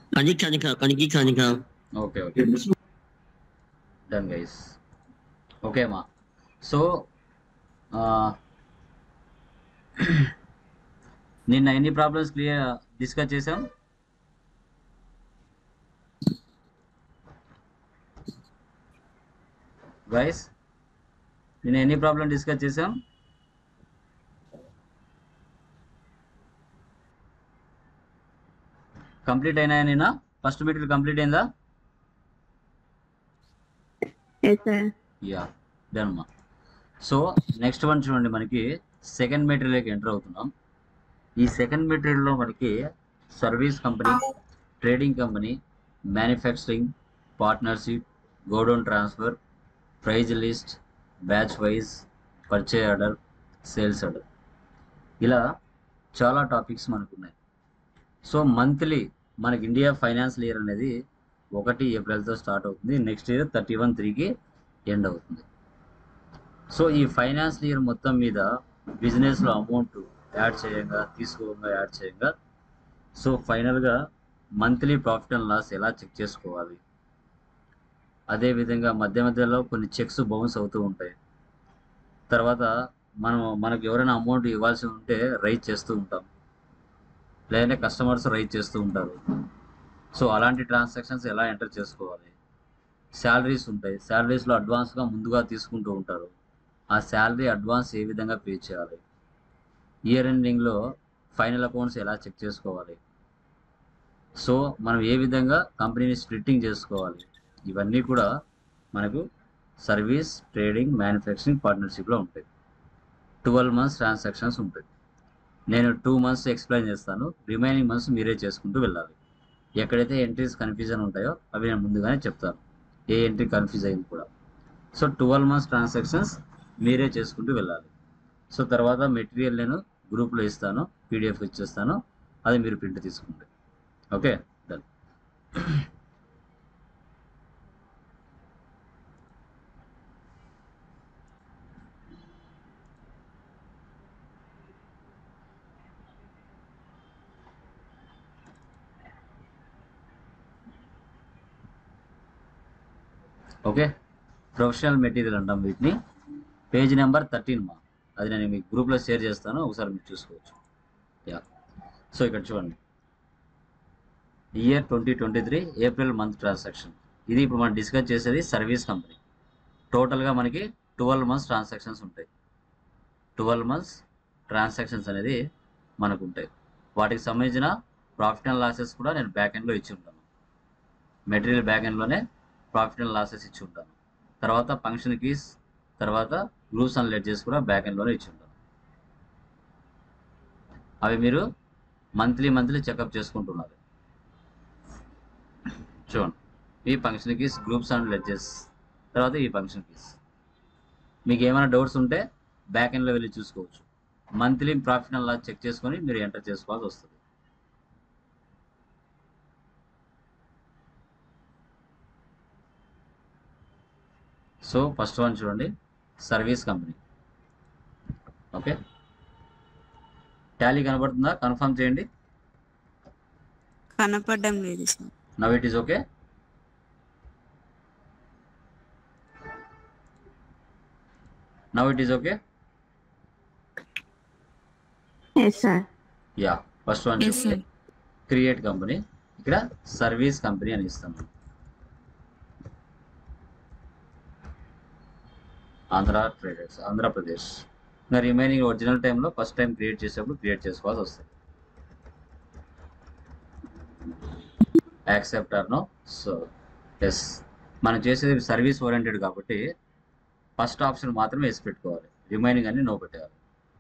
కనిక కనికి Kanika okay okay done guys okay అమ్మా so నిన్న ఎన్ని ప్రాబ్లమ్స్ క్లియర్ డిస్కస్ చేసాం గైస్ నిన్న ఎన్ని ప్రాబ్లమ్ డిస్కస్ చేసాం కంప్లీట్ అయినాయా నిన్న ఫస్ట్ మీటర్ కంప్లీట్ అయిందా ఎస్ సార్ యా డన్ మా సో నెక్స్ట్ వన్ చూడండి మనకి సెకండ్ మెటీరియల్కి ఎంటర్ అవుతున్నాం ఈ సెకండ్ మెటీరియల్లో మనకి service company trading company manufacturing partnership godown transfer price list batch wise purchase order sales order ఇలా చాలా టాపిక్స్ మనకు ఉన్నాయి సో మంత్లీ మనకి ఇండియా ఫైనాన్షియల్ ఇయర్ అనేది ఒకటి ఏప్రిల్తో స్టార్ట్ అవుతుంది నెక్స్ట్ ఇయర్ థర్టీ వన్ త్రీకి ఎండ్ అవుతుంది సో ఈ ఫైనాన్షియల్ ఇయర్ మొత్తం మీద బిజినెస్లో అమౌంట్ యాడ్ చేయంగా తీసుకోగా యాడ్ చేయంగా సో ఫైనల్గా మంత్లీ ప్రాఫిట్ అండ్ లాస్ ఎలా చెక్ చేసుకోవాలి అదేవిధంగా మధ్య మధ్యలో కొన్ని చెక్స్ బౌన్స్ అవుతూ ఉంటాయి తర్వాత మనం మనకు ఎవరైనా అమౌంట్ ఇవ్వాల్సి ఉంటే రైజ్ చేస్తూ ఉంటాం లేదంటే కస్టమర్స్ రైజ్ చేస్తూ ఉంటారు సో అలాంటి ట్రాన్సాక్షన్స్ ఎలా ఎంటర్ చేసుకోవాలి శాలరీస్ ఉంటాయి శాలరీస్లో అడ్వాన్స్గా ముందుగా తీసుకుంటూ ఉంటారు ఆ శాలరీ అడ్వాన్స్ ఏ విధంగా పే చేయాలి ఇయర్ ఎండింగ్లో ఫైనల్ అకౌంట్స్ ఎలా చెక్ చేసుకోవాలి సో మనం ఏ విధంగా కంపెనీని స్ప్లిట్టింగ్ చేసుకోవాలి ఇవన్నీ కూడా మనకు సర్వీస్ ట్రేడింగ్ మ్యానుఫ్యాక్చరింగ్ పార్ట్నర్షిప్లో ఉంటాయి ట్వెల్వ్ మంత్స్ ట్రాన్సాక్షన్స్ ఉంటాయి నేను టూ మంత్స్ ఎక్స్ప్లెయిన్ చేస్తాను రిమైనింగ్ మంత్స్ మీరే చేసుకుంటూ వెళ్ళాలి ఎక్కడైతే ఎంట్రీస్ కన్ఫ్యూజన్ ఉంటాయో అవి నేను ముందుగానే చెప్తాను ఏ ఎంట్రీ కన్ఫ్యూజ్ అయింది కూడా సో ట్వెల్వ్ మంత్స్ ట్రాన్సాక్షన్స్ మీరే చేసుకుంటూ వెళ్ళాలి సో తర్వాత మెటీరియల్ నేను గ్రూప్లో ఇస్తాను పీడిఎఫ్ ఇచ్చేస్తాను అది మీరు ప్రింట్ తీసుకుంటే okay done okay professional material అంటాం వీటిని పేజ్ నెంబర్ థర్టీన్ మా అది నేను మీకు గ్రూప్లో షేర్ చేస్తాను ఒకసారి మీరు చూసుకోవచ్చు యా సో ఇక్కడ చూడండి year twenty twenty three April month transaction ఇది ఇప్పుడు మనం డిస్కస్ చేసేది సర్వీస్ కంపెనీ టోటల్గా మనకి ట్వెల్వ్ మంత్స్ ట్రాన్సాక్షన్స్ ఉంటాయి ట్వెల్వ్ మంత్స్ ట్రాన్సాక్షన్స్ అనేది మనకు ఉంటాయి వాటికి సంబంధించిన ప్రాఫిట్ అండ్ లాసెస్ కూడా నేను బ్యాక్ ఎండ్లో ఇచ్చి ఉంటాను మెటీరియల్ బ్యాక్ ఎండ్లోనే ప్రాఫిట్ అండ్ లాసెస్ ఇచ్చి ఉంటాను తర్వాత ఫంక్షన్ కీస్ తర్వాత గ్రూప్స్ అండ్ లెడ్జెస్ కూడా బ్యాక్ ఎండ్లోనే ఇచ్చి ఉంటాను అవి మీరు మంత్లీ మంత్లీ చెకప్ చేసుకుంటున్నారు చూడండి ఈ function keys groups and ledgers తర్వాత ఈ ఫంక్షన్ కీస్ మీకు ఏమైనా డౌట్స్ ఉంటే బ్యాక్ ఎండ్లో వెళ్ళి చూసుకోవచ్చు monthly profit and loss check చేసుకొని మీరు ఎంటర్ చేసుకోవాల్సి వస్తుంది సో ఫస్ట్ వన్ చూడండి సర్వీస్ కంపెనీ ఓకే టాలీ కనబడుతుందా కన్ఫర్మ్ చేయండి కనపడడం లేదు sir now it is okay now it is okay yes sir ya first one Yes, చూడండి క్రియేట్ కంపెనీ ఇక్కడ సర్వీస్ కంపెనీ అని ఇస్తాం ఆంధ్ర ట్రేడర్స్ ఆంధ్రప్రదేశ్ ఇంకా రిమైనింగ్ ఒరిజినల్ టైంలో ఫస్ట్ టైం క్రియేట్ చేసేప్పుడు క్రియేట్ చేసుకోవాల్సి వస్తుంది accept or no so yes మనం చేసేది సర్వీస్ ఓరియంటెడ్ కాబట్టి ఫస్ట్ ఆప్షన్ మాత్రమే ఎస్ పెట్టుకోవాలి రిమైనింగ్ అన్ని నో పెట్టాలి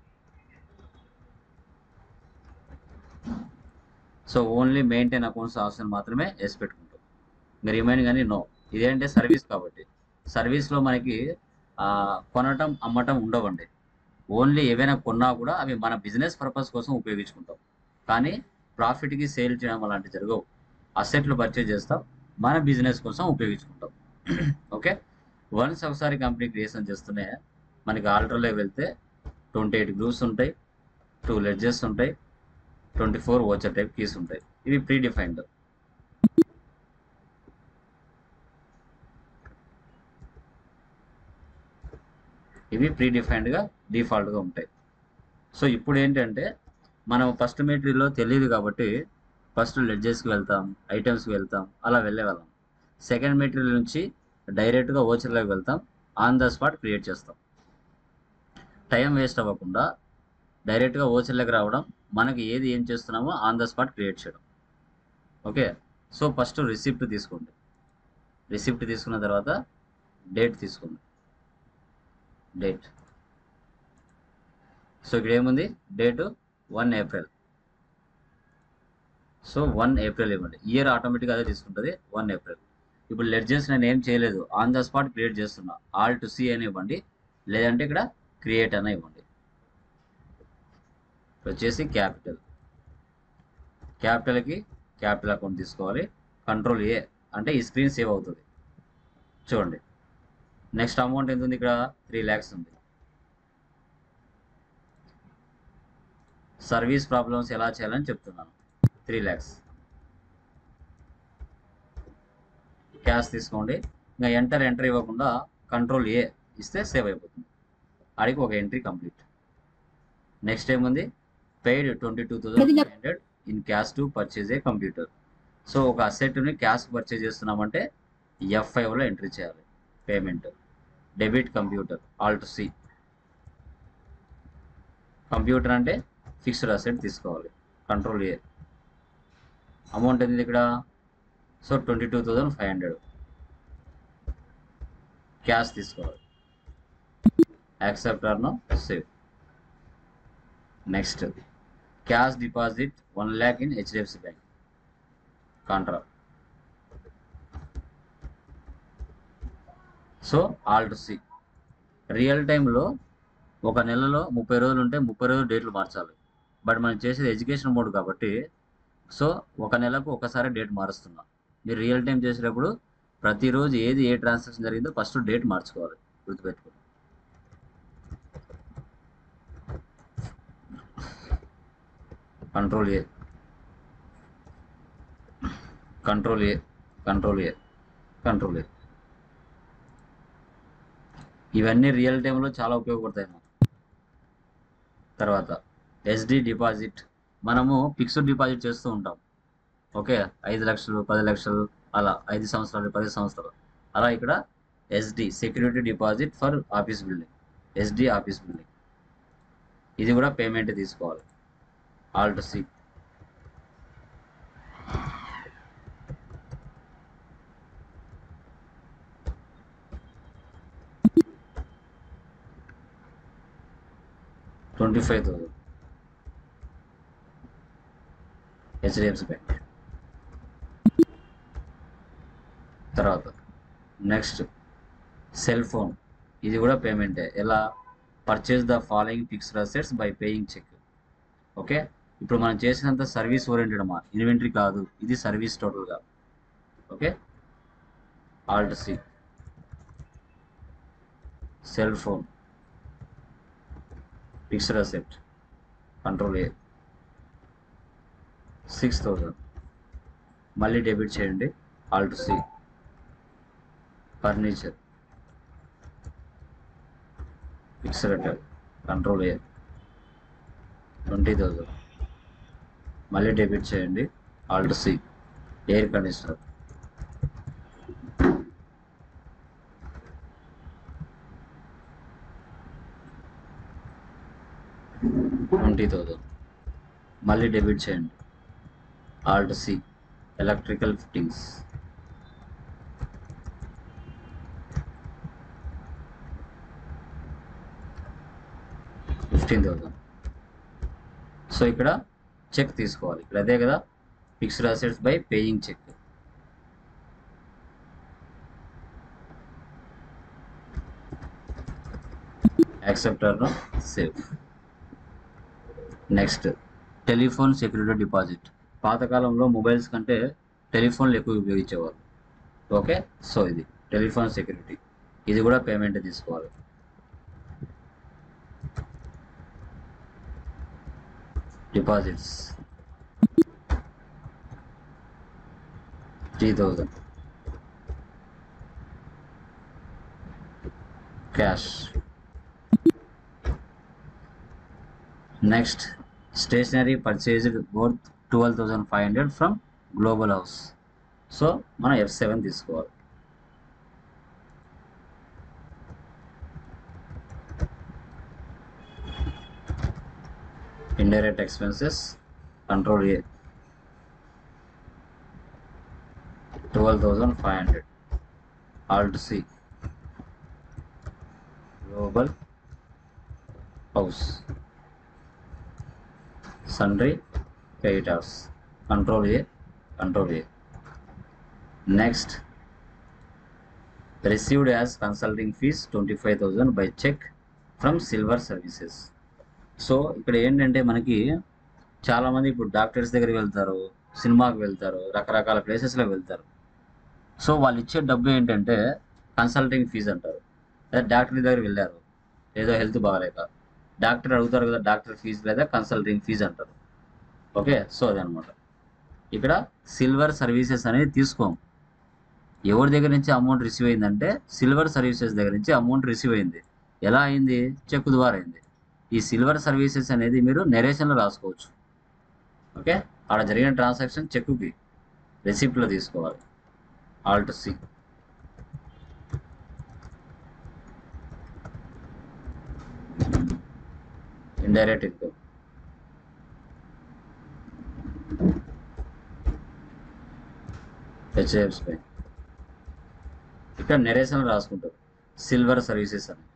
so only maintain accounts option మాత్రమే ఎస్ పెట్టుకుంటాం ఇంకా రిమైనింగ్ అన్ని నో ఇదేంటే సర్వీస్ కాబట్టి సర్వీస్లో మనకి ఆ, కొనటం అమ్మటం ఉండవండి ఓన్లీ ఏవైనా కొన్నా కూడా అవి మన బిజినెస్ పర్పస్ కోసం ఉపయోగించుకుంటాం కానీ ప్రాఫిట్కి సేల్ చేయడం అలాంటివి జరగవు అసెట్లు పర్చేజ్ చేస్తాం మన బిజినెస్ కోసం ఉపయోగించుకుంటాం ఓకే వన్స్ ఒకసారి కంపెనీ క్రియేషన్ చేస్తూనే మనకి ఆల్టర్లోకి వెళ్తే ట్వంటీ ఎయిట్ గ్రూప్స్ ఉంటాయి టూ లెడ్జెస్ ఉంటాయి twenty four voucher type keys ఉంటాయి ఇవి ప్రీ డిఫైన్డ్ ఇవి ప్రీ డిఫైన్డ్గా డిఫాల్ట్గా ఉంటాయి సో ఇప్పుడు ఏంటంటే మనం ఫస్ట్ మెటీరియల్లో తెలియదు కాబట్టి ఫస్ట్ లెడ్జెస్కి వెళ్తాం ఐటమ్స్కి వెళ్తాం అలా వెళ్ళేవాళ్ళం సెకండ్ మెటీరియల్ నుంచి డైరెక్ట్గా ఓచర్లోకి వెళ్తాం ఆన్ ద స్పాట్ క్రియేట్ చేస్తాం టైం వేస్ట్ అవ్వకుండా డైరెక్ట్గా ఓచర్లోకి రావడం మనకి ఏది ఏం చేస్తున్నామో ఆన్ ద స్పాట్ క్రియేట్ చేయడం ఓకే సో ఫస్ట్ రిసిప్ట్ తీసుకోండి రిసిప్ట్ తీసుకున్న తర్వాత డేట్ తీసుకోండి డేట్ సో ఇక్కడ ఏముంది date one April so one April ఇవ్వండి ఇయర్ ఆటోమేటిక్గా అదే తీసుకుంటుంది వన్ ఏప్రిల్ ఇప్పుడు లెడ్జెస్ నేను ఏం చేయలేదు ఆన్ ద స్పాట్ క్రియేట్ చేస్తున్నా ఆల్ టు సి అని ఇవ్వండి లేదంటే ఇక్కడ క్రియేట్ అని ఇవ్వండి ఇప్పుడు వచ్చేసి క్యాపిటల్ క్యాపిటల్కి క్యాపిటల్ అకౌంట్ తీసుకోవాలి కంట్రోల్ ఏ అంటే ఈ స్క్రీన్ సేవ్ అవుతుంది చూడండి నెక్స్ట్ అమౌంట్ ఎంత ఉంది ఇక్కడ త్రీ ల్యాక్స్ ఉంది సర్వీస్ ప్రాబ్లమ్స్ ఎలా చేయాలని చెప్తున్నాను త్రీ ల్యాక్స్ క్యాష్ తీసుకోండి ఇంకా ఎంటర్ ఎంటర్ ఇవ్వకుండా కంట్రోల్ ఏ ఇస్తే సేవ్ అయిపోతుంది అడిగి ఒక ఎంట్రీ కంప్లీట్ నెక్స్ట్ ఏముంది paid twenty two thousand five hundred in cash to purchase a computer so ఒక అసెట్ని క్యాష్ పర్చేజ్ చేస్తున్నామంటే ఎఫ్ ఫైవ్లో ఎంట్రీ చేయాలి payment debit computer alt C computer అంటే ఫిక్స్డ్ అసెట్ తీసుకోవాలి కంట్రోల్ ఏ అమౌంట్ ఎంత ఇక్కడ so twenty two thousand five hundred cash తీసుకోవాలి accept or no save next cash deposit one lakh in HDFC bank contra so alt C real టైంలో ఒక నెలలో ముప్పై రోజులు ఉంటే ముప్పై రోజులు డేట్లు మార్చాలి బట్ మనం చేసేది ఎడ్యుకేషన్ మోడ్ కాబట్టి సో ఒక నెలకు ఒకసారి డేట్ మారుస్తున్నాం మీరు రియల్ టైం చేసేటప్పుడు ప్రతిరోజు ఏది ఏ ట్రాన్సాక్షన్ జరిగిందో ఫస్ట్ డేట్ మార్చుకోవాలి గుర్తుపెట్టుకోండి control A control A control A control A ఇవన్నీ రియల్ టైంలో చాలా ఉపయోగపడతాయి మనకు తర్వాత ఎస్డి డిపాజిట్ మనము ఫిక్స్డ్ డిపాజిట్ చేస్తూ ఉంటాం ఓకే ఐదు లక్షలు పది లక్షలు అలా ఐదు సంవత్సరాలు పది సంవత్సరాలు అలా ఇక్కడ SD security deposit for office building SD office building ఇది కూడా పేమెంట్ తీసుకోవాలి alt C twenty five thousand HDFC bank తర్వాత నెక్స్ట్ సెల్ ఫోన్ ఇది కూడా పేమెంటే ఎలా purchase the following fixed assets by paying cheque okay ఇప్పుడు మనం చేసినంత సర్వీస్ ఓరియంటెడ్ మా ఇన్వెంటరీ కాదు ఇది సర్వీస్ టోటల్గా okay alt C cell phone fixed asset control A six thousand మళ్ళీ డెబిట్ చేయండి ఆల్ట్ సి ఫర్నిచర్ ఫిక్స్డ్ అటెల్ కంట్రోల్ ఏ ట్వంటీ థౌజండ్ మళ్ళీ డెబిట్ చేయండి alt C air conditioner twenty thousand మళ్ళీ డెబిట్ చేయండి alt C electrical fittings fifteen thousand so ఇక్కడ cheque తీసుకోవాలి ఇక్కడ అదే కదా fixed assets by paying cheque యాక్సెప్టర్ను save next telephone security deposit పాతకాలంలో మొబైల్స్ కంటే టెలిఫోన్లు ఎక్కువ ఉపయోగించేవారు ఓకే సో ఇది టెలిఫోన్ సెక్యూరిటీ ఇది కూడా పేమెంట్ తీసుకోవాలి deposits three thousand cash next stationery purchased worth twelve thousand five hundred from global house so మనం ఎఫ్ సెవెన్ తీసుకోవాలి indirect expenses control A twelve thousand five hundred alt C global house sundry creditors control a control a next received as consulting fees 25000 by check from silver services so ఇక్కడ ఏంటంటే మనకి చాలామంది ఇప్పుడు doctors దగ్గరికి వెళ్తారు సినిమాకి వెళ్తారు రకరకాల ప్లేసెస్లో వెళ్తారు సో వాళ్ళు ఇచ్చే డబ్బు ఏంటంటే కన్సల్టింగ్ ఫీజు అంటారు లేదా డాక్టర్ దగ్గరికి వెళ్ళారు ఏదో హెల్త్ బాగాలేక డాక్టర్ అడుగుతారు కదా డాక్టర్ ఫీజు లేదా కన్సల్టింగ్ ఫీజు అంటారు ఓకే సో అదనమాట ఇక్కడ సిల్వర్ సర్వీసెస్ అనేది తీసుకోం ఎవరి దగ్గర నుంచి అమౌంట్ రిసీవ్ అయిందంటే సిల్వర్ సర్వీసెస్ దగ్గర నుంచి అమౌంట్ రిసీవ్ అయింది ఎలా అయింది చెక్ ద్వారా అయింది ఈ సిల్వర్ సర్వీసెస్ అనేది మీరు నెరేషన్లో రాసుకోవచ్చు ఓకే అక్కడ జరిగిన ట్రాన్సాక్షన్ చెక్కి రెసిప్ట్లో తీసుకోవాలి alt C indirect income HDFC పై ఇక్కడ నెరేషన్ రాసుకుంటారు సిల్వర్ సర్వీసెస్ అని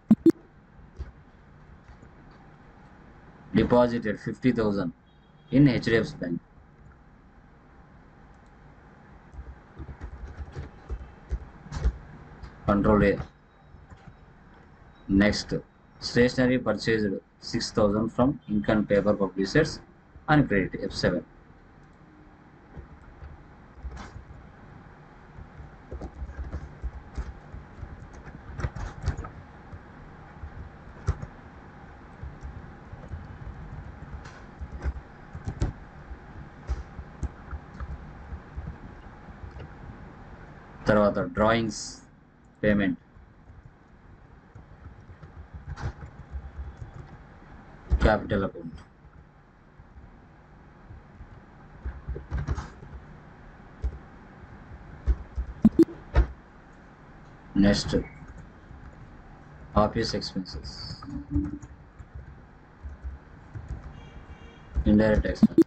deposited fifty thousand in HDFC bank control A next stationery purchased six thousand from ink and paper publishers and credit F seven తర్వాత drawings payment capital account next office expenses indirect expenses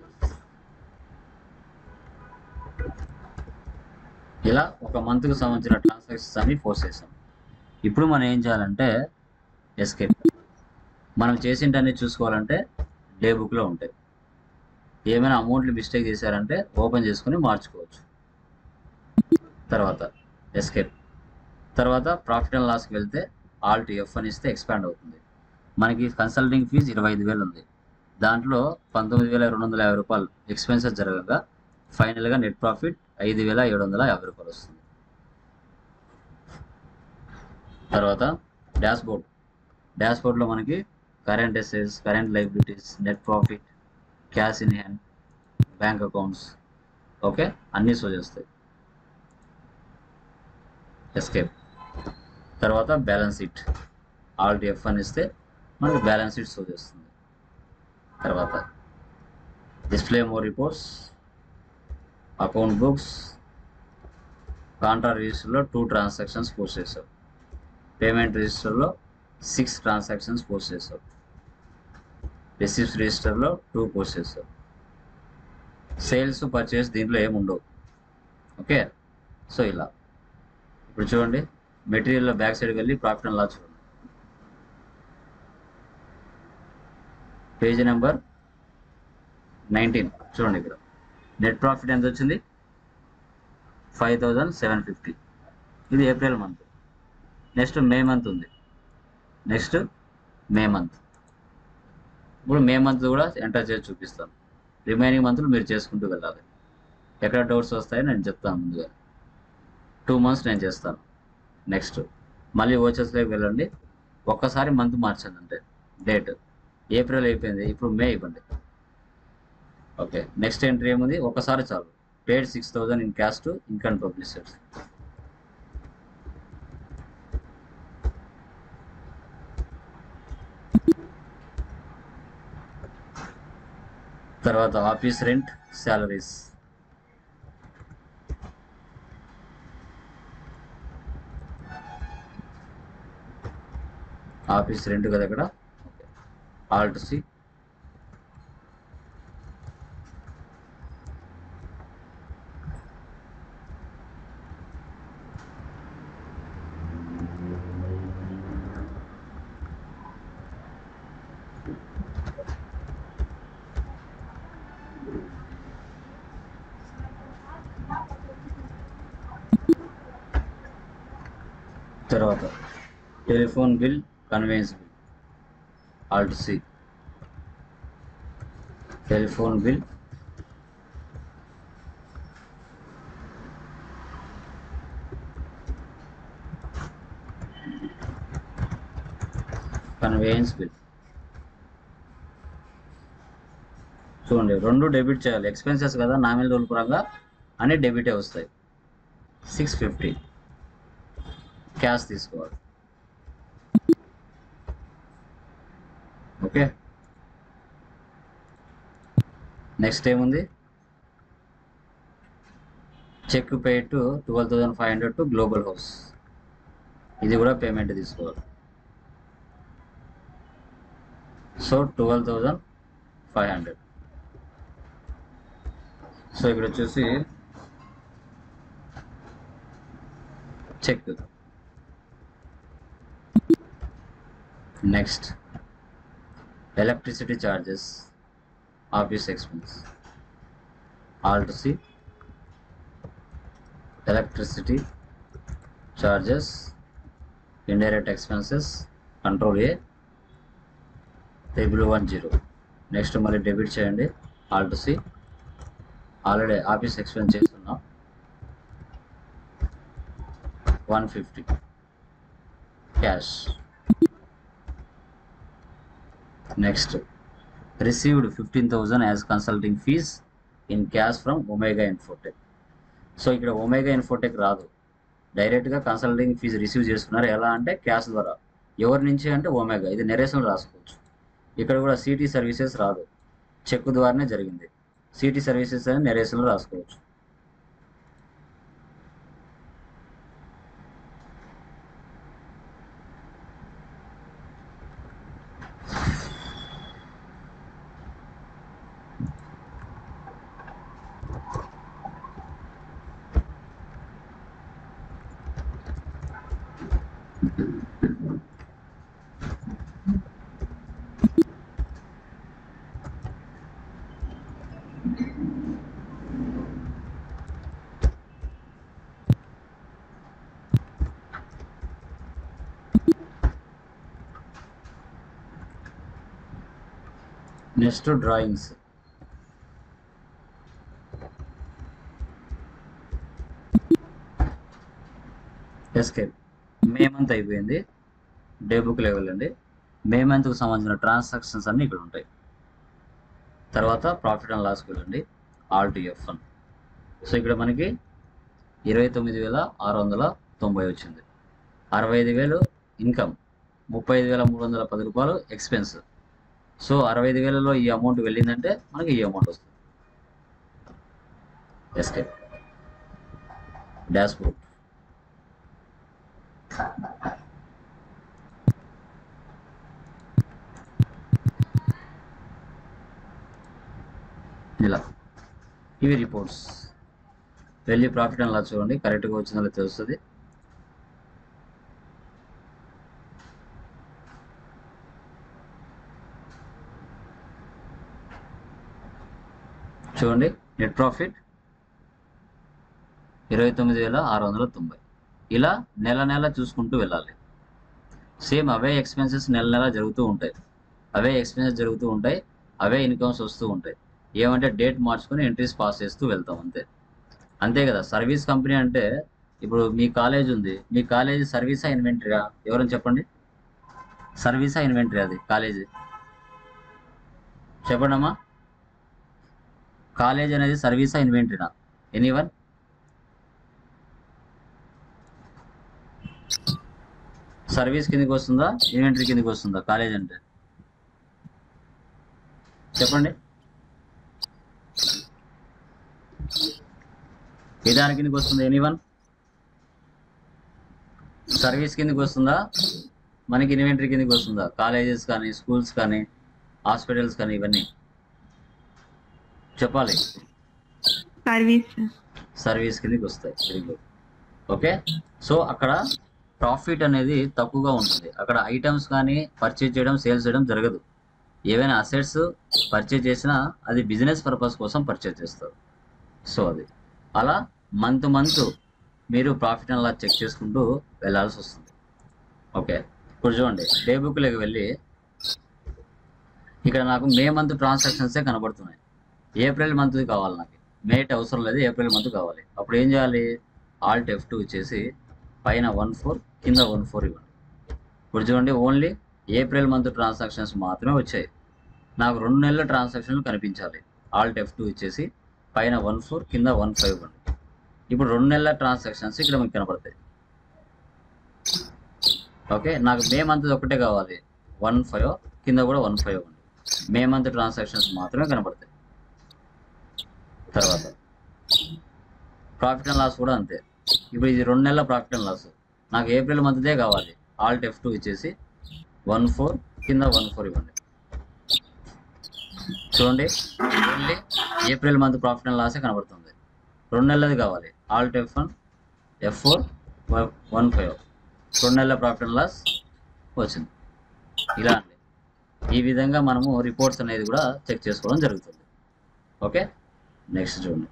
ఇలా ఒక మంత్కి సంబంధించిన transactions అన్ని force చేసాం ఇప్పుడు మనం ఏం చేయాలంటే ఎస్కేప్ మనం చేసింటన్నీ చూసుకోవాలంటే డే బుక్లో ఉంటాయి ఏమైనా అమౌంట్లు మిస్టేక్ చేశారంటే ఓపెన్ చేసుకుని మార్చుకోవచ్చు తర్వాత ఎస్కేప్ తర్వాత ప్రాఫిట్ అండ్ లాస్కి వెళ్తే ఆల్ట్ ఎఫ్ అని ఇస్తే ఎక్స్పాండ్ అవుతుంది మనకి కన్సల్టింగ్ ఫీజు ఇరవై ఐదు వేలు ఉంది దాంట్లో పంతొమ్మిది వేల రెండు వందల యాభై రూపాయలు ఎక్స్పెన్సెస్ జరగగా ఫైనల్గా నెట్ ప్రాఫిట్ ఐదు వేల ఏడు వందల యాభై రూపాయలు వస్తుంది తర్వాత డాష్ బోర్డ్ డాష్ బోర్డ్లో మనకి current assets current liabilities net profit cash in hand bank accounts okay అన్నీ షో చేస్తాయి ఎస్కేప్ తర్వాత బ్యాలెన్స్ షీట్ ఆల్ట్ ఎఫ్ అని ఇస్తే మనకి బ్యాలెన్స్ షీట్ షో చేస్తుంది తర్వాత display more reports account books contra రిజిస్టర్లో టూ ట్రాన్సాక్షన్స్ పోస్ట్ చేశావు పేమెంట్ రిజిస్టర్లో సిక్స్ ట్రాన్సాక్షన్స్ పోస్ట్ చేశావు రిసిప్ట్స్ రిజిస్టర్లో టూ పోస్ట్ చేశావు సేల్స్ పర్చేస్ దీంట్లో ఏమి ఉండవు ఓకే సో ఇలా ఇప్పుడు చూడండి మెటీరియల్లో బ్యాక్ సైడ్కి వెళ్ళి ప్రాఫిట్ అండ్ లాస్ చూడండి పేజ్ నెంబర్ నైన్టీన్ చూడండి ఇక్కడ నెట్ ప్రాఫిట్ ఎంత వచ్చింది ఫైవ్ థౌజండ్ సెవెన్ ఫిఫ్టీ ఇది April month next May month ఉంది నెక్స్ట్ మే మంత్ ఇప్పుడు మే మంత్ కూడా ఎంటర్ చేసి చూపిస్తాను రిమైనింగ్ మంత్లు మీరు చేసుకుంటూ వెళ్ళాలి ఎక్కడ డౌట్స్ వస్తాయో నేను చెప్తాను ముందుగా టూ మంత్స్ నేను చేస్తాను నెక్స్ట్ మళ్ళీ వచ్చేసరికి వెళ్ళండి ఒక్కసారి మంత్ మార్చండి అంటే డేట్ ఏప్రిల్ అయిపోయింది ఇప్పుడు మే ఇవ్వండి ఓకే నెక్స్ట్ ఎంట్రీ ఏముంది ఒకసారి చాలు paid six thousand in cash to income publishers తర్వాత office rent salaries office rent కదా ఇక్కడ ఆల్ట్ సి తర్వాత telephone bill conveyance bill alt C telephone bill conveyance bill చూడండి రెండు డెబిట్ చేయాలి ఎక్స్పెన్సెస్ కదా నామినల్ రూల్ పరంగా అన్ని డెబిటే వస్తాయి సిక్స్ ఫిఫ్టీ క్యాష్ తీసుకోవాలి ఓకే నెక్స్ట్ ఏముంది cheque pay to twelve thousand five hundred to global house ఇది కూడా పేమెంట్ తీసుకోవాలి so twelve thousand five hundred so ఇక్కడ వచ్చేసి cheque next electricity charges office expense alt C electricity charges indirect expenses control A table one zero next మళ్ళీ debit చేయండి alt C already office expense చేస్తున్నాం one fifty cash next received fifteen thousand as consulting fees in cash from omega infotech so ఇక్కడ omega infotech రాదు డైరెక్ట్గా consulting fee receive చేసుకున్నారు ఎలా అంటే cash ద్వారా ఎవరి నుంచి అంటే ఒమేగా ఇది నెరేషన్ రాసుకోవచ్చు ఇక్కడ కూడా సిటీ సర్వీసెస్ రాదు చెక్ ద్వారానే జరిగింది సిటీ సర్వీసెస్ అని నెరేషన్లో రాసుకోవచ్చు next drawings escape May month అయిపోయింది డే బుక్ లెవెల్ అండి మే మంత్కి సంబంధించిన ట్రాన్సాక్షన్స్ అన్నీ ఇక్కడ ఉంటాయి తర్వాత ప్రాఫిట్ అండ్ లాస్కి వెళ్ళండి alt F one so ఇక్కడ మనకి ఇరవై తొమ్మిది వేల ఆరు వందల తొంభై వచ్చింది అరవై ఐదు వేలు ఇన్కమ్ ముప్పై ఐదు వేల మూడు వందల పది రూపాయలు ఎక్స్పెన్స్ సో అరవై ఐదు వేలలో ఈ అమౌంట్ వెళ్ళిందంటే మనకి ఈ అమౌంట్ వస్తుంది ఎస్కే డాష్ బోర్డ్ ఇలా ఇవి రిపోర్ట్స్ వెళ్ళి ప్రాఫిట్ అండ్ లాస్ చూడండి కరెక్ట్గా వచ్చిందో తెలుస్తుంది చూడండి నెట్ ప్రాఫిట్ ఇరవై తొమ్మిది వేల ఆరు వందల తొంభై ఇలా నెల నెల చూసుకుంటూ వెళ్ళాలి సేమ్ అవే ఎక్స్పెన్సెస్ నెల నెల జరుగుతూ ఉంటాయి అవే ఎక్స్పెన్సెస్ జరుగుతూ ఉంటాయి అవే ఇన్కమ్స్ వస్తూ ఉంటాయి ఏమంటే డేట్ మార్చుకొని ఎంట్రీస్ పాస్ చేస్తూ వెళ్తాం అంతే అంతే కదా సర్వీస్ కంపెనీ అంటే ఇప్పుడు మీ కాలేజ్ ఉంది మీ కాలేజ్ సర్వీసా ఇన్వెంటరీగా ఎవరైనా చెప్పండి సర్వీసా ఇన్వెంటరీ అది కాలేజీ చెప్పండి అమ్మా కాలేజ్ అనేది సర్వీసా ఇన్వెంటరీనా ఎనీవన్ సర్వీస్ కిందకి వస్తుందా ఇన్వెంటరీ కిందకి వస్తుందా కాలేజ్ అంటే చెప్పండి ఏ దాని కిందకి వస్తుంది ఎనీవన్ సర్వీస్ కిందకి వస్తుందా మనకి ఇన్వెంటరీ కిందకి వస్తుందా కాలేజెస్ కానీ స్కూల్స్ కానీ హాస్పిటల్స్ కానీ ఇవన్నీ చెప్పాలి సర్వీస్ సర్వీస్ కిందకి వస్తాయి వెరీ గుడ్ ఓకే సో అక్కడ ప్రాఫిట్ అనేది తక్కువగా ఉంటుంది అక్కడ ఐటమ్స్ కానీ పర్చేజ్ చేయడం సేల్స్ చేయడం జరగదు ఏవైనా అసెట్స్ పర్చేజ్ చేసినా అది బిజినెస్ పర్పస్ కోసం పర్చేజ్ చేస్తారు సో అది అలా మంత్ మంత్ మీరు ప్రాఫిట్ అలా చెక్ చేసుకుంటూ వెళ్ళాల్సి వస్తుంది ఓకే ఇప్పుడు చూడండి డే బుక్లోకి వెళ్ళి ఇక్కడ నాకు మే మంత్ ట్రాన్సాక్షన్సే కనబడుతున్నాయి ఏప్రిల్ మంత్ కావాలి నాకు మేట్ అవసరం లేదు ఏప్రిల్ మంత్ కావాలి అప్పుడు ఏం చేయాలి ఆల్ట్ ఎఫ్ టూ ఇచ్చేసి పైన వన్ ఫోర్ కింద వన్ ఫోర్ ఇవ్వండి ఇప్పుడు చూడండి ఓన్లీ ఏప్రిల్ మంత్ ట్రాన్సాక్షన్స్ మాత్రమే వచ్చాయి నాకు రెండు నెలల ట్రాన్సాక్షన్లు కనిపించాలి ఆల్ట్ ఎఫ్ టూ ఇచ్చేసి పైన వన్ ఫోర్ కింద వన్ ఫైవ్ ఇవ్వండి ఇప్పుడు రెండు నెలల ట్రాన్సాక్షన్స్ ఇక్కడ మీకు కనపడతాయి ఓకే నాకు మే మంత్ ఒకటే కావాలి వన్ ఫైవ్ కింద కూడా వన్ ఫైవ్ ఇవ్వండి మే మంత్ ట్రాన్సాక్షన్స్ మాత్రమే కనపడతాయి తర్వాత ప్రాఫిట్ అండ్ లాస్ కూడా అంతే ఇప్పుడు ఇది రెండు నెలల ప్రాఫిట్ అండ్ లాస్ నాకు ఏప్రిల్ మంత్దే కావాలి ఆల్ట్ ఎఫ్ టూ ఇచ్చేసి వన్ ఫోర్ కింద వన్ ఫోర్ ఇవ్వండి చూడండి only April month profit and లాసే కనబడుతుంది రెండు నెలలది కావాలి alt F one F four one five రెండు నెలల ప్రాఫిట్ అండ్ లాస్ వచ్చింది ఇలా అండి ఈ విధంగా మనము రిపోర్ట్స్ అనేది కూడా చెక్ చేసుకోవడం జరుగుతుంది ఓకే నెక్స్ట్ చూడండి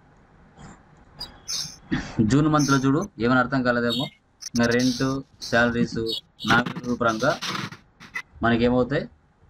జూన్ మంత్లో చూడు ఏమైనా అర్థం కాలేదేమో ఇంకా రెంట్ శాలరీస్ నామినల్ పరంగా మనకి ఏమవుతాయి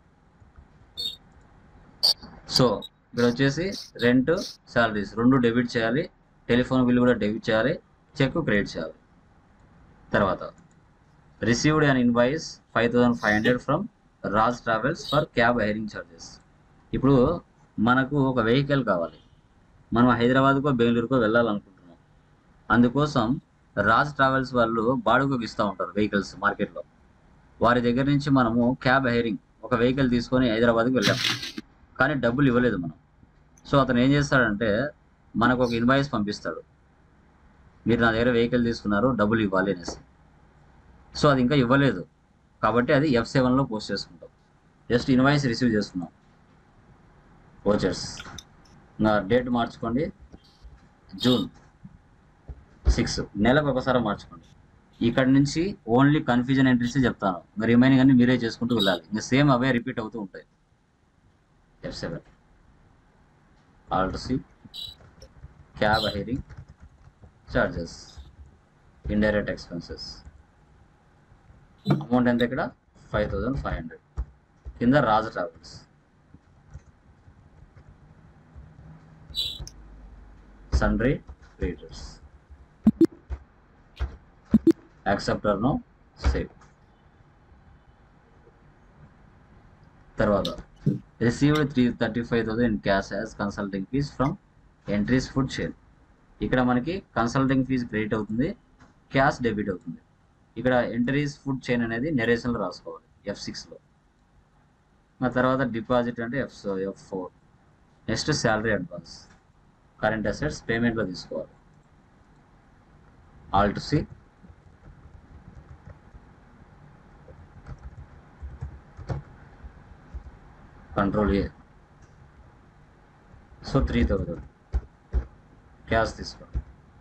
సో ఇక్కడ వచ్చేసి రెంట్ శాలరీస్ రెండు డెబిట్ చేయాలి టెలిఫోన్ బిల్ కూడా డెబిట్ చేయాలి చెక్ క్రెడిట్ చేయాలి తర్వాత received an invoice five thousand five hundred from Raj travels for cab hiring charges ఇప్పుడు మనకు ఒక వెహికల్ కావాలి మనం హైదరాబాద్కో బెంగళూరుకో వెళ్ళాలనుకుంటున్నాం అందుకోసం రాజ్ ట్రావెల్స్ వాళ్ళు బాడుగకు ఇస్తూ ఉంటారు వెహికల్స్ మార్కెట్లో వారి దగ్గర నుంచి మనము క్యాబ్ హైరింగ్ ఒక వెహికల్ తీసుకొని హైదరాబాద్కి వెళ్ళాం కానీ డబ్బులు ఇవ్వలేదు మనం సో అతను ఏం చేస్తాడంటే మనకు ఒక ఇన్వాయిస్ పంపిస్తాడు మీరు నా దగ్గర వెహికల్ తీసుకున్నారు డబ్బులు ఇవ్వాలి అనేసి సో అది ఇంకా ఇవ్వలేదు కాబట్టి అది ఎఫ్ సెవెన్లో పోస్ట్ చేసుకుంటాం జస్ట్ ఇన్వాయిస్ రిసీవ్ చేసుకున్నాం ఓచర్స్ నా డేట్ మార్చుకోండి జూన్ సిక్స్ నెలకు ఒకసారి మార్చుకోండి ఇక్కడ నుంచి ఓన్లీ కన్ఫ్యూజన్ ఎంట్రీస్ చెప్తాను ఇంకా రిమైనింగ్ అన్ని మీరే చేసుకుంటూ వెళ్ళాలి ఇంకా సేమ్ అవే రిపీట్ అవుతూ ఉంటాయి F seven alt C cab hiring charges indirect expenses amount ఎంత ఇక్కడ ఫైవ్ థౌజండ్ ఫైవ్ హండ్రెడ్ కింద Raj travels sundry creditors acceptor no save తర్వాత received three thirty five thousand in cash as consulting fees from entries food share ఇక్కడ మనకి consulting fee credit అవుతుంది cash debit అవుతుంది ఇక్కడ entries food chain అనేది నెరేషన్లో రాసుకోవాలి F సిక్స్లో ఆ తర్వాత డిపాజిట్ అంటే F F four next salary advance current assets పేమెంట్లో తీసుకోవాలి alt C control A so three thousand cash తీసుకోండి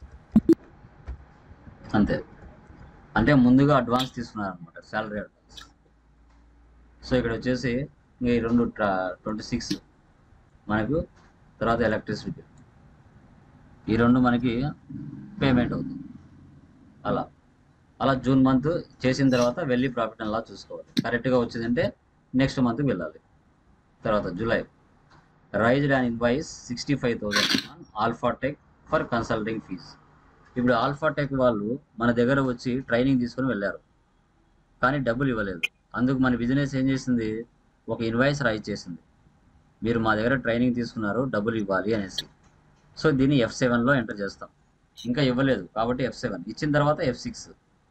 అంతే అంటే ముందుగా అడ్వాన్స్ తీసుకున్నారు అనమాట శాలరీ అడ్వాన్స్ సో ఇక్కడ వచ్చేసి ఈ రెండు ట్వంటీ సిక్స్ మనకు తర్వాత ఎలక్ట్రిసిటీ ఈ రెండు మనకి పేమెంట్ అవుతుంది అలా అలా జూన్ మంత్ చేసిన తర్వాత వెళ్ళి ప్రాఫిట్ అలా చూసుకోవాలి కరెక్ట్గా వచ్చిందంటే నెక్స్ట్ మంత్ వెళ్ళాలి తర్వాత July raised and invoice sixty five thousand on Alphatech for consulting fees ఇప్పుడు ఆల్ఫాటెక్ వాళ్ళు మన దగ్గర వచ్చి ట్రైనింగ్ తీసుకొని వెళ్ళారు కానీ డబ్బులు ఇవ్వలేదు అందుకు మన బిజినెస్ ఏం చేసింది ఒక ఇన్వాయిస్ రైజ్ చేసింది మీరు మా దగ్గర ట్రైనింగ్ తీసుకున్నారు డబ్బులు ఇవ్వాలి అనేసి సో దీన్ని ఎఫ్ సెవెన్లో ఎంటర్ చేస్తాం ఇంకా ఇవ్వలేదు కాబట్టి ఎఫ్ సెవెన్ ఇచ్చిన తర్వాత ఎఫ్ సిక్స్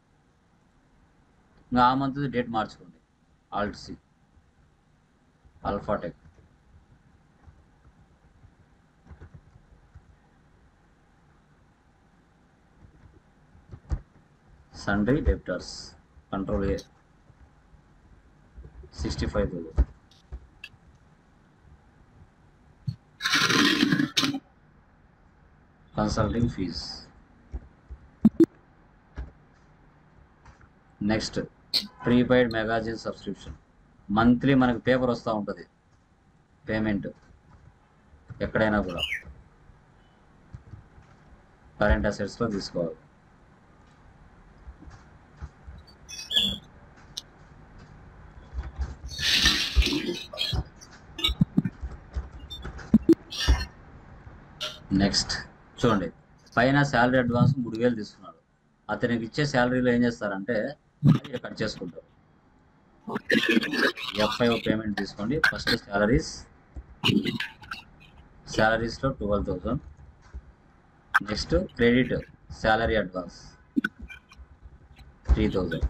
ఇంకా ఆ మంత్ డేట్ మార్చుకోండి alt C Alphatech sundry debtors control A sixty five thousand consulting fees next prepaid magazine subscription monthly మనకు పేపర్ వస్తూ ఉంటుంది పేమెంట్ ఎక్కడైనా కూడా కరెంట్ అసెట్స్లో తీసుకోవాలి నెక్స్ట్ చూడండి పైన శాలరీ అడ్వాన్స్ మూడు వేలు తీసుకున్నాడు అతనికి ఇచ్చే శాలరీలో ఏం చేస్తారంటే ఇక్కడ కట్ చేసుకుంటారు ఎఫ్ఐ పేమెంట్ తీసుకోండి ఫస్ట్ శాలరీస్ శాలరీస్లో twelve thousand next credit salary advance three thousand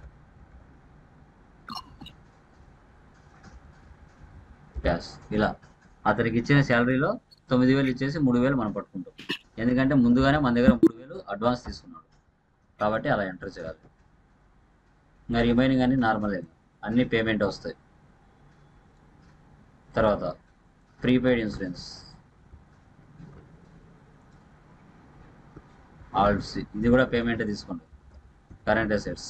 cash ఇలా అతనికి ఇచ్చిన శాలరీలో తొమ్మిది వేలు ఇచ్చేసి మూడు వేలు మనం పట్టుకుంటాం ఎందుకంటే ముందుగానే మన దగ్గర మూడు వేలు అడ్వాన్స్ తీసుకున్నాడు కాబట్టి అలా ఎంటర్ చేయాలి ఇంకా రిమైనింగ్ అన్ని నార్మల్ అన్ని పేమెంట్ వస్తాయి తర్వాత ప్రీపెయిడ్ ఇన్సూరెన్స్ ఆల్సీ ఇది కూడా పేమెంట్ తీసుకోండి current assets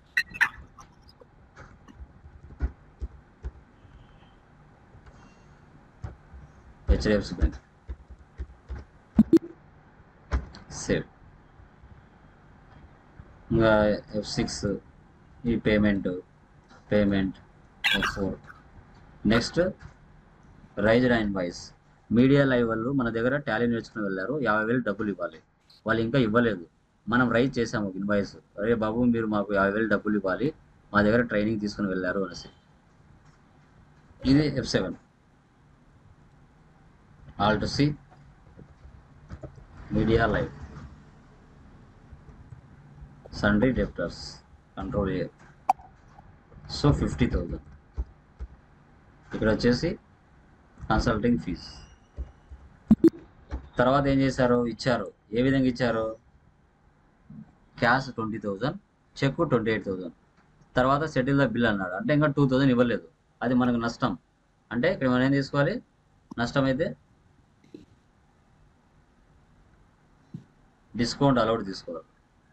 HDFC bank save ఇంకా ఎఫ్ సిక్స్ ఈ payment payment F four next raised and vice media live వాళ్ళు మన దగ్గర టాలీ నేర్చుకుని వెళ్ళారు యాభై వేలు డబ్బులు ఇవ్వాలి వాళ్ళు ఇంకా ఇవ్వలేదు మనం రైజ్ చేసాము ఒక ఇన్వాయిస్ అరే బాబు మీరు మాకు యాభై వేలు డబ్బులు ఇవ్వాలి మా దగ్గర ట్రైనింగ్ తీసుకుని వెళ్ళారు అనేసి ఇది F seven all to C media live sundry debtors control A so fifty thousand ఇక్కడ వచ్చేసి కన్సల్టింగ్ ఫీజ్ తర్వాత ఏం చేశారు ఇచ్చారు ఏ విధంగా ఇచ్చారు cash twenty thousand cheque twenty eight thousand తర్వాత సెటిల్ ద బిల్ అన్నాడు అంటే ఇంకా టూ థౌజండ్ ఇవ్వలేదు అది మనకు నష్టం అంటే ఇక్కడ మనం ఏం తీసుకోవాలి నష్టం అయితే డిస్కౌంట్ అలౌడ్ తీసుకోవాలి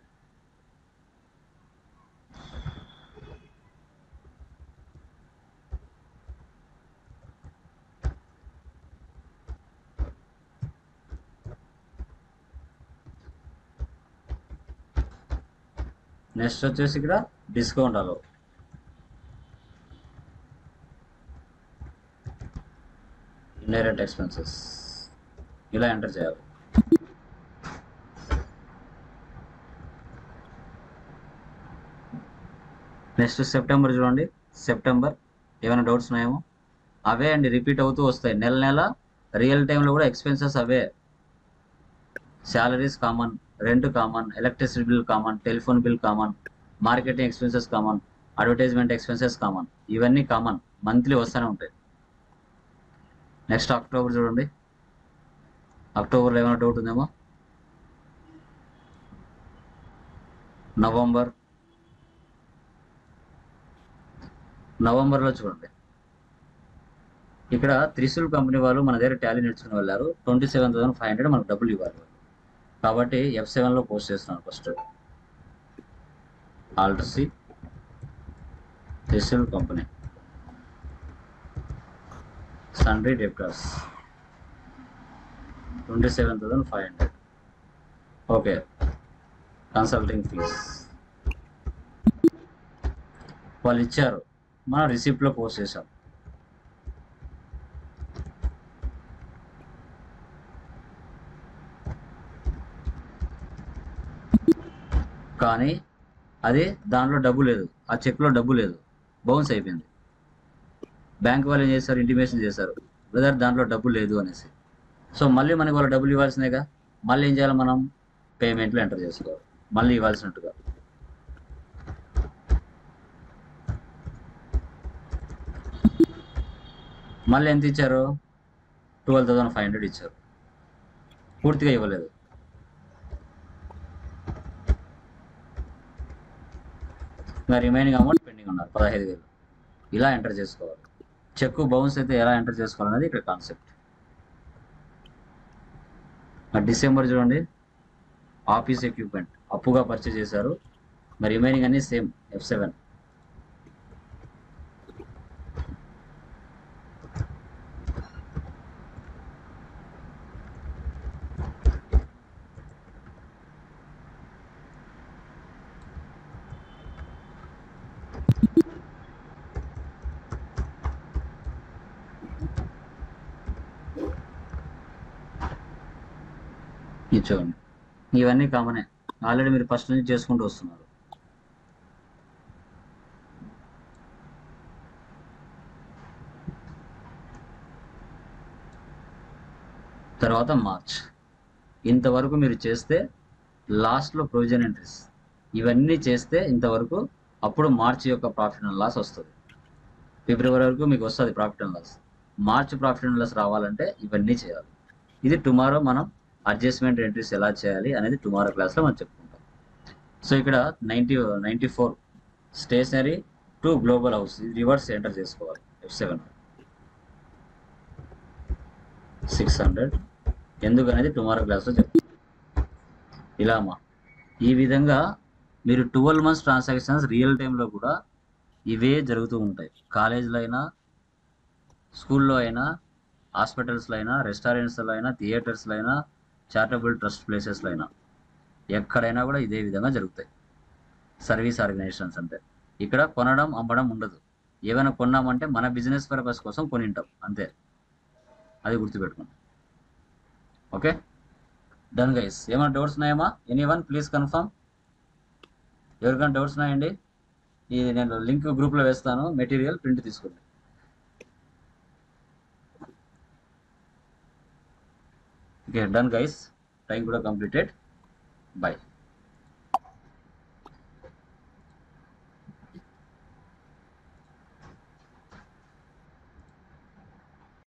నెక్స్ట్ వచ్చేసి ఇక్కడ డిస్కౌంట్ అలో ఇండైరెక్ట్ ఎక్స్పెన్సెస్ ఇలా ఎంటర్ చేయాలి నెక్స్ట్ సెప్టెంబర్ చూడండి సెప్టెంబర్ ఏమైనా డౌట్స్ ఉన్నాయేమో అవే అండి రిపీట్ అవుతూ వస్తాయి నెల నెల రియల్ టైంలో కూడా ఎక్స్పెన్సెస్ అవే salaries common rent common electricity bill common telephone bill common marketing expenses common advertisement expenses common ఇవన్నీ కామన్ మంత్లీ వస్తూనే ఉంటాయి నెక్స్ట్ అక్టోబర్ చూడండి అక్టోబర్లో ఏమైనా డౌట్ ఉందేమో నవంబర్ నవంబర్లో చూడండి ఇక్కడ త్రిశూల్ కంపెనీ వాళ్ళు మన దగ్గర టాలీ నేర్చుకుని వెళ్ళారు twenty seven thousand five hundred మనకు డబ్బులు ఇవ్వాలి కాబట్టి ఎఫ్ సెవెన్లో పోస్ట్ చేస్తున్నాను first alt C Trishul company sundry debtors twenty seven thousand five hundred okay consulting fees వాళ్ళు ఇచ్చారు మనం రిసిప్ట్లో పోస్ట్ చేసాం కానీ అది దాంట్లో డబ్బు లేదు ఆ చెక్లో డబ్బు లేదు బౌన్స్ అయిపోయింది బ్యాంక్ వాళ్ళు ఏం చేశారు ఇంటిమేషన్ చేశారు బ్రదర్ దాంట్లో డబ్బు లేదు అనేసి సో మళ్ళీ మనకి వాళ్ళు డబ్బులు ఇవ్వాల్సిందేగా మళ్ళీ ఏం చేయాలి మనం పేమెంట్లో ఎంటర్ చేసుకోవాలి మళ్ళీ ఇవ్వాల్సినట్టుగా మళ్ళీ ఎంత ఇచ్చారు ట్వెల్వ్ థౌసండ్ ఫైవ్ హండ్రెడ్ ఇచ్చారు పూర్తిగా ఇవ్వలేదు ఇంకా రిమైనింగ్ అమౌంట్ పెండింగ్ ఉన్నారు పదహైదు వేలు ఇలా ఎంటర్ చేసుకోవాలి చెక్ బౌన్స్ అయితే ఎలా ఎంటర్ చేసుకోవాలనేది ఇక్కడ కాన్సెప్ట్ డిసెంబర్ చూడండి ఆఫీస్ ఎక్విప్మెంట్ అప్పుగా పర్చేజ్ చేశారు మరి రిమైనింగ్ అన్ని సేమ్ ఎఫ్ సెవెన్ ఇది చూడండి ఇవన్నీ కామనే ఆల్రెడీ మీరు ఫస్ట్ నుంచి చేసుకుంటూ వస్తున్నారు తర్వాత మార్చ్ ఇంతవరకు మీరు చేస్తే లాస్ట్లో ప్రొవిజన్ ఎంట్రీస్ ఇవన్నీ చేస్తే ఇంతవరకు అప్పుడు మార్చ్ యొక్క ప్రాఫిట్ అండ్ లాస్ వస్తుంది ఫిబ్రవరి వరకు మీకు వస్తుంది profit and loss March profit and loss రావాలంటే ఇవన్నీ చేయాలి ఇది టుమారో మనం అడ్జస్ట్మెంట్ ఎంట్రీస్ ఎలా చేయాలి అనేది టుమారో క్లాస్లో మనం చెప్పుకుంటాం సో ఇక్కడ ninety ninety four stationery to global house ఇది రివర్స్ ఎంటర్ చేసుకోవాలి ఎఫ్ సెవెన్ సిక్స్ హండ్రెడ్ ఎందుకనేది టుమారో క్లాస్లో చెప్తాం ఇలా అమ్మా ఈ విధంగా మీరు ట్వెల్వ్ మంత్స్ ట్రాన్సాక్షన్స్ రియల్ టైంలో కూడా ఇవే జరుగుతూ ఉంటాయి కాలేజీలో అయినా స్కూల్లో అయినా హాస్పిటల్స్లో అయినా రెస్టారెంట్స్లో అయినా థియేటర్స్లో అయినా చారిటబుల్ ట్రస్ట్ ప్లేసెస్లో అయినా ఎక్కడైనా కూడా ఇదే విధంగా జరుగుతాయి సర్వీస్ ఆర్గనైజేషన్స్ అంటే ఇక్కడ కొనడం అమ్మడం ఉండదు ఏమైనా కొన్నామంటే మన బిజినెస్ పర్పస్ కోసం కొనింటాం అంతే అది గుర్తుపెట్టుకోండి ఓకే డన్ గైస్ ఏమైనా డౌట్స్ ఉన్నాయమ్మా ఎనీ వన్ ప్లీజ్ కన్ఫర్మ్ ఎవరికైనా డౌట్స్ ఉన్నాయండి ఇది నేను లింక్ గ్రూప్లో వేస్తాను మెటీరియల్ ప్రింట్ తీసుకోండి ఓకే డన్ గైస్ టైం కూడా కంప్లీటెడ్ బాయ్